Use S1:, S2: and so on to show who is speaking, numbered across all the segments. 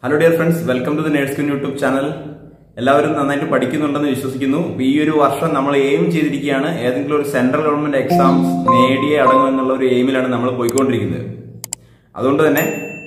S1: hello dear friends welcome to the nurse queen YouTube channel എല്ലാവരും നന്നായിട്ട് പഠിക്കുന്നുണ്ടെന്ന് വിശ്വസിക്കുന്നു ഈ ഒരു വർഷം നമ്മൾ എയിം ചെയ്തിരിക്കുകയാണ് ഏതെങ്കിലും ഒരു സെൻട്രൽ ഗവൺമെന്റ് എക്സാംസ് നേടിയേ അടങ്ങും എന്നുള്ള ഒരു എയിമിലാണ് നമ്മൾ പോയിക്കൊണ്ടിരിക്കുന്നത് അതുകൊണ്ട് തന്നെ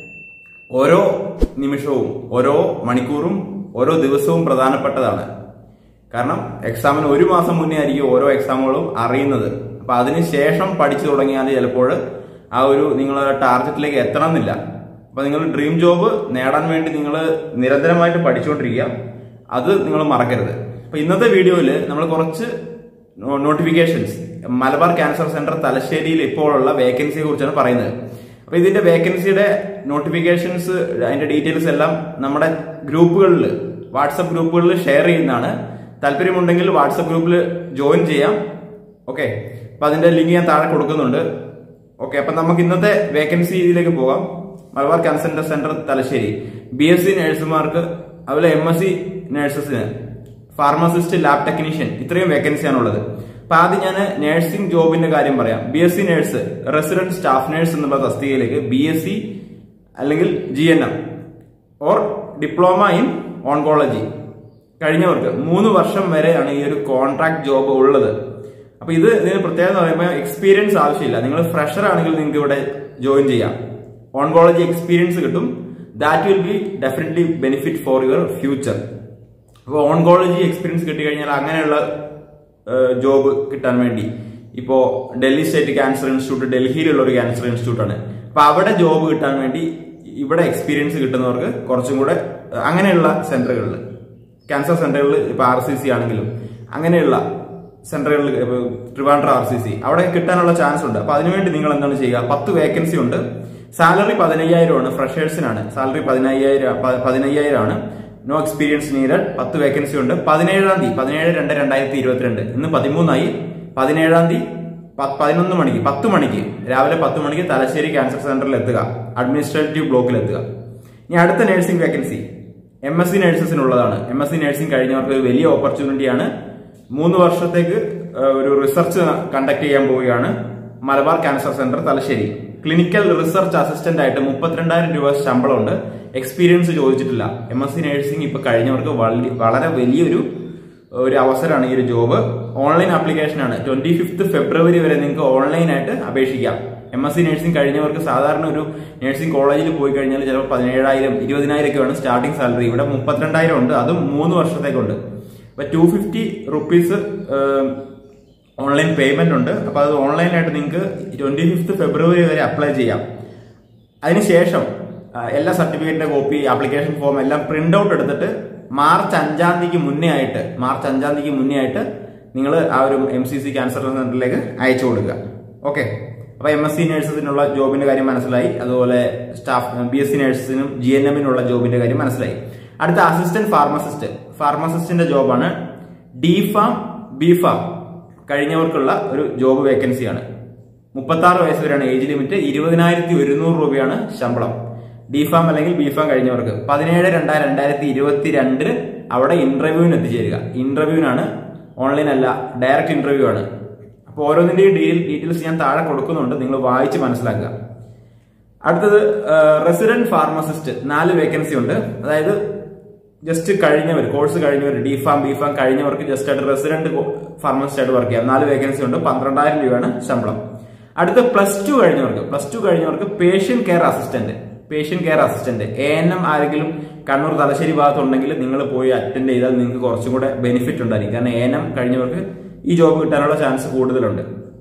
S1: ഓരോ നിമിഷവും ഓരോ മണിക്കൂറും ഓരോ ദിവസവും പ്രധാനപ്പെട്ടതാണ് കാരണം എക്സാമിന് ഒരു മാസം മുന്നേ ആയിരിക്കും ഓരോ എക്സാമുകളും അറിയുന്നത് അപ്പൊ അതിനുശേഷം പഠിച്ചു തുടങ്ങിയാൽ ചിലപ്പോൾ ആ ഒരു നിങ്ങളുടെ ടാർഗറ്റിലേക്ക് എത്തണം എന്നില്ല അപ്പൊ നിങ്ങൾ ഡ്രീം ജോബ് നേടാൻ വേണ്ടി നിങ്ങൾ നിരന്തരമായിട്ട് പഠിച്ചുകൊണ്ടിരിക്കുക അത് നിങ്ങൾ മറക്കരുത് അപ്പൊ ഇന്നത്തെ വീഡിയോയിൽ നമ്മൾ കുറച്ച് നോട്ടിഫിക്കേഷൻസ് മലബാർ ക്യാൻസർ സെന്റർ തലശ്ശേരിയിൽ ഇപ്പോഴുള്ള വേക്കൻസിയെ കുറിച്ചാണ് പറയുന്നത് അപ്പൊ ഇതിന്റെ വേക്കൻസിയുടെ നോട്ടിഫിക്കേഷൻസ് അതിന്റെ ഡീറ്റെയിൽസ് എല്ലാം നമ്മുടെ ഗ്രൂപ്പുകളിൽ വാട്സപ്പ് ഗ്രൂപ്പുകളിൽ ഷെയർ ചെയ്യുന്നതാണ് താല്പര്യമുണ്ടെങ്കിൽ വാട്സപ്പ് ഗ്രൂപ്പിൽ ജോയിൻ ചെയ്യാം ഓക്കെ അപ്പൊ അതിന്റെ ലിങ്ക് ഞാൻ താഴെ കൊടുക്കുന്നുണ്ട് ഓക്കെ അപ്പൊ നമുക്ക് ഇന്നത്തെ വേക്കൻസിയിലേക്ക് പോകാം Malabar cancer centre Thalassery B S C നഴ്സുമാർക്ക് അതുപോലെ എം എസ് സി നഴ്സസിന് ഫാർമസിസ്റ്റ് ലാബ് ടെക്നീഷ്യൻ ഇത്രയും വേക്കൻസിയാണുള്ളത് അപ്പൊ ആദ്യം ഞാൻ നഴ്സിംഗ് ജോബിന്റെ കാര്യം പറയാം B S C nurse resident staff nurse എന്നുള്ള തസ്തികയിലേക്ക് ബി എസ് സി അല്ലെങ്കിൽ G N M or diploma in oncology കഴിഞ്ഞവർക്ക് മൂന്ന് വർഷം വരെയാണ് ഈ ഒരു കോൺട്രാക്ട് ജോബ് ഉള്ളത് അപ്പൊ ഇത് ഇതിന് പ്രത്യേകത എന്ന് പറയുമ്പോൾ എക്സ്പീരിയൻസ് ആവശ്യമില്ല നിങ്ങൾ ഫ്രഷർ ആണെങ്കിൽ നിങ്ങൾക്ക് ഇവിടെ ജോയിൻ ചെയ്യാം ഓൺകോളജി എക്സ്പീരിയൻസ് കിട്ടും that will be definitely benefit for your future അപ്പോൾ ഓൺകോളജി എക്സ്പീരിയൻസ് കിട്ടിക്കഴിഞ്ഞാൽ അങ്ങനെയുള്ള ജോബ് കിട്ടാൻ വേണ്ടി ഇപ്പോ ഡൽഹി സ്റ്റേറ്റ് ക്യാൻസർ ഇൻസ്റ്റിറ്റ്യൂട്ട് ഡൽഹിയിലുള്ള ഒരു ക്യാൻസർ ഇൻസ്റ്റിറ്റ്യൂട്ട് ആണ് അപ്പൊ അവിടെ ജോബ് കിട്ടാൻ വേണ്ടി ഇവിടെ എക്സ്പീരിയൻസ് കിട്ടുന്നവർക്ക് കുറച്ചും കൂടെ അങ്ങനെയുള്ള സെന്ററുകളിൽ ക്യാൻസർ സെന്ററുകളിൽ ഇപ്പൊ ആർ സി സി ആണെങ്കിലും അങ്ങനെയുള്ള സെന്ററുകളിൽ ട്രിവാൻഡ്ര ആർ സി സി അവിടെ കിട്ടാനുള്ള ചാൻസ് ഉണ്ട് അപ്പൊ അതിനുവേണ്ടി നിങ്ങൾ എന്താണ് ചെയ്യുക പത്ത് വേക്കൻസി ഉണ്ട് സാലറി പതിനയ്യായിരമാണ് ഫ്രഷേഴ്സിനാണ് സാലറി പതിനയ്യായിരം പതിനയ്യായിരം ആണ് നോ എക്സ്പീരിയൻസ് നീഡഡ് പത്ത് വേക്കൻസി ഉണ്ട് പതിനേഴാം തീയതി പതിനേഴ് രണ്ട് രണ്ടായിരത്തി ഇരുപത്തിരണ്ട് ഇന്ന് പതിമൂന്നായി പതിനേഴാം തീയതി പതിനൊന്ന് മണിക്ക് പത്ത് മണിക്ക് രാവിലെ പത്ത് മണിക്ക് തലശ്ശേരി ക്യാൻസർ സെന്ററിൽ എത്തുക അഡ്മിനിസ്ട്രേറ്റീവ് ബ്ലോക്കിൽ എത്തുക ഇനി അടുത്ത nursing vacancy M S C നഴ്സസിനുള്ളതാണ് എം എസ് സി നഴ്സിംഗ് കഴിഞ്ഞവർക്ക് ഒരു വലിയ ഓപ്പർച്യൂണിറ്റിയാണ് മൂന്ന് വർഷത്തേക്ക് ഒരു റിസർച്ച് കണ്ടക്ട് ചെയ്യാൻ പോവുകയാണ് Malabar cancer centre Thalassery clinical research assistant ആയിട്ട് മുപ്പത്തിരണ്ടായിരം രൂപ ശമ്പളമുണ്ട് എക്സ്പീരിയൻസ് ചോദിച്ചിട്ടില്ല എം എസ് സി നഴ്സിംഗ് ഇപ്പൊ കഴിഞ്ഞവർക്ക് വളരെ വലിയൊരു ഒരു അവസരമാണ് ഈ ഒരു ജോബ് ഓൺലൈൻ ആപ്ലിക്കേഷൻ ആണ് ട്വന്റി ഫിഫ്ത് ഫെബ്രുവരി വരെ നിങ്ങൾക്ക് ഓൺലൈനായിട്ട് അപേക്ഷിക്കാം എം എസ് സി നഴ്സിംഗ് കഴിഞ്ഞവർക്ക് സാധാരണ ഒരു നഴ്സിംഗ് കോളേജിൽ പോയി കഴിഞ്ഞാൽ ചിലപ്പോൾ പതിനേഴായിരം ഇരുപതിനായിരം ഒക്കെയാണ് സ്റ്റാർട്ടിംഗ് സാലറി ഇവിടെ മുപ്പത്തിരണ്ടായിരം ഉണ്ട് അതും മൂന്ന് വർഷത്തേക്കുണ്ട് അപ്പൊ two fifty rupees online payment ഉണ്ട് അപ്പൊ അത് ഓൺലൈനായിട്ട് നിങ്ങൾക്ക് ട്വന്റി ഫിഫ്ത് ഫെബ്രുവരി വരെ അപ്ലൈ ചെയ്യാം അതിനുശേഷം എല്ലാ സർട്ടിഫിക്കറ്റിന്റെ കോപ്പി ആപ്ലിക്കേഷൻ ഫോം എല്ലാം പ്രിന്റ് ഔട്ട് എടുത്തിട്ട് മാർച്ച് അഞ്ചാം തീയതിക്ക് മുന്നേ ആയിട്ട് മാർച്ച് അഞ്ചാം തീയതിക്ക് മുന്നേ ആയിട്ട് നിങ്ങൾ ആ ഒരു എം സി സി ക്യാൻസർ സെന്ററിലേക്ക് അയച്ചു കൊടുക്കുക ഓക്കെ അപ്പൊ എം എസ് സി നഴ്സസിനുള്ള ജോബിന്റെ കാര്യം മനസ്സിലായി അതുപോലെ സ്റ്റാഫ് ബി എസ് സി നഴ്സസിനും ജി എൻ എമ്മിനുള്ള ജോബിന്റെ കാര്യം മനസ്സിലായി അടുത്ത അസിസ്റ്റന്റ് ഫാർമസിസ്റ്റ് ഫാർമസിസ്റ്റിന്റെ ജോബാണ് ഡി ഫാം ബി ഫാം കഴിഞ്ഞവർക്കുള്ള ഒരു ജോബ് വേക്കൻസിയാണ് മുപ്പത്തി ആറ് വയസ്സ് വരെയാണ് ഏജ് ലിമിറ്റ് ഇരുപതിനായിരത്തി ഒരുന്നൂറ് രൂപയാണ് ശമ്പളം ഡി ഫാം അല്ലെങ്കിൽ ബി ഫാം കഴിഞ്ഞവർക്ക് പതിനേഴ് രണ്ടായിരം രണ്ടായിരത്തി ഇരുപത്തി രണ്ടിന് അവിടെ ഇന്റർവ്യൂവിന് എത്തിച്ചേരുക ഇന്റർവ്യൂവിനാണ് ഓൺലൈൻ അല്ല ഡയറക്റ്റ് ഇന്റർവ്യൂ ആണ് അപ്പോൾ ഓരോന്നിന്റെയും ഡീറ്റെയിൽസ് ഞാൻ താഴെ കൊടുക്കുന്നുണ്ട് നിങ്ങൾ വായിച്ച് മനസ്സിലാക്കുക അടുത്തത് റെസിഡന്റ് ഫാർമസിസ്റ്റ് നാല് വേക്കൻസി ഉണ്ട് അതായത് ജസ്റ്റ് കഴിഞ്ഞവർ കോഴ്സ് കഴിഞ്ഞവർ ഡി ഫാം ബി ഫാം കഴിഞ്ഞവർക്ക് ജസ്റ്റ് ആയിട്ട് റെസിഡന്റ് ഫാർമസിസ്റ്റ് ആയിട്ട് വർക്ക് ചെയ്യാം നാല് വേക്കൻസി ഉണ്ട് പന്ത്രണ്ടായിരം രൂപയാണ് ശമ്പളം അടുത്ത പ്ലസ് ടു കഴിഞ്ഞവർക്ക് പ്ലസ് ടു കഴിഞ്ഞവർക്ക് patient care assistant patient care assistant A N M ആരെങ്കിലും കണ്ണൂർ തലശ്ശേരി ഭാഗത്തുണ്ടെങ്കിൽ നിങ്ങൾ പോയി അറ്റൻഡ് ചെയ്താൽ നിങ്ങൾക്ക് കുറച്ചും കൂടെ ബെനിഫിറ്റ് ഉണ്ടായിരിക്കും കാരണം എ എൻ എം കഴിഞ്ഞവർക്ക് ഈ ജോബ് കിട്ടാനുള്ള ചാൻസ് കൂടുതലുണ്ട്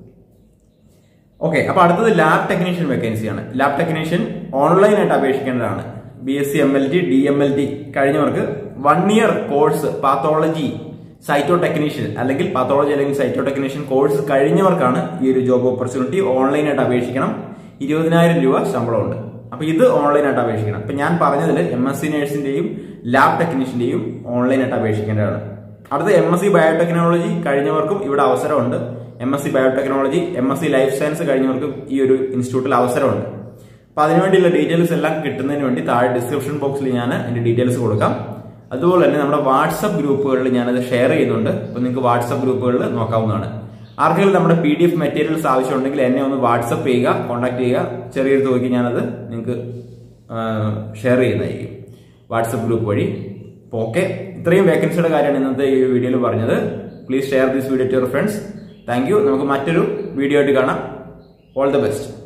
S1: ഓക്കെ അപ്പൊ അടുത്തത് ലാബ് ടെക്നീഷ്യൻ വേക്കൻസിയാണ് ലാബ് ടെക്നീഷ്യൻ ഓൺലൈനായിട്ട് അപേക്ഷിക്കേണ്ടതാണ് B S C M L T D M L T കഴിഞ്ഞവർക്ക് one year course pathology cyto technician അല്ലെങ്കിൽ പാത്തോളജി അല്ലെങ്കിൽ സൈറ്റോ ടെക്നീഷ്യൻ കോഴ്സ് കഴിഞ്ഞവർക്കാണ് ഈ ഒരു ജോബ് ഓപ്പർച്യൂണിറ്റി ഓൺലൈനായിട്ട് അപേക്ഷിക്കണം ഇരുപതിനായിരം രൂപ ശമ്പളമുണ്ട് അപ്പൊ ഇത് ഓൺലൈനായിട്ട് അപേക്ഷിക്കണം അപ്പൊ ഞാൻ പറഞ്ഞതിൽ എം എസ് സി നഴ്സിന്റെയും ലാബ് ടെക്നീഷ്യന്റെയും ഓൺലൈനായിട്ട് അപേക്ഷിക്കേണ്ടതാണ് അടുത്ത എം എസ് സി ബയോടെക്നോളജി കഴിഞ്ഞവർക്കും ഇവിടെ അവസരമുണ്ട് M S C biotechnology M S C life science കഴിഞ്ഞവർക്കും ഈ ഒരു ഇൻസ്റ്റിറ്റ്യൂട്ടിൽ അവസരമുണ്ട് അപ്പൊ അതിനുവേണ്ടിയുള്ള ഡീറ്റെയിൽസ് എല്ലാം കിട്ടുന്നതിന് വേണ്ടി താഴെ ഡിസ്ക്രിപ്ഷൻ ബോക്സിൽ ഞാൻ അതിന്റെ ഡീറ്റെയിൽസ് കൊടുക്കാം അതുപോലെ തന്നെ നമ്മുടെ വാട്സപ്പ് ഗ്രൂപ്പുകളിൽ ഞാനത് ഷെയർ ചെയ്യുന്നുണ്ട് അപ്പൊ നിങ്ങൾക്ക് വാട്സപ്പ് ഗ്രൂപ്പുകളിൽ നോക്കാവുന്നതാണ് ആർക്കെങ്കിലും നമ്മുടെ പി ഡി എഫ് മെറ്റീരിയൽസ് ആവശ്യമുണ്ടെങ്കിൽ എന്നെ ഒന്ന് വാട്സപ്പ് ചെയ്യുക കോൺടാക്ട് ചെയ്യുക ചെറിയൊരു തുകയ്ക്ക് ഞാനത് നിങ്ങൾക്ക് ഷെയർ ചെയ്യുന്നതായിരിക്കും വാട്സപ്പ് ഗ്രൂപ്പ് വഴി അപ്പോൾ ഓക്കെ ഇത്രയും വേക്കൻസിയുടെ കാര്യമാണ് ഇന്നത്തെ ഈ വീഡിയോയിൽ പറഞ്ഞത് please share this video to your friends thank you നമുക്ക് മറ്റൊരു വീഡിയോ ആയിട്ട് കാണാം ഓൾ ദ ബെസ്റ്റ്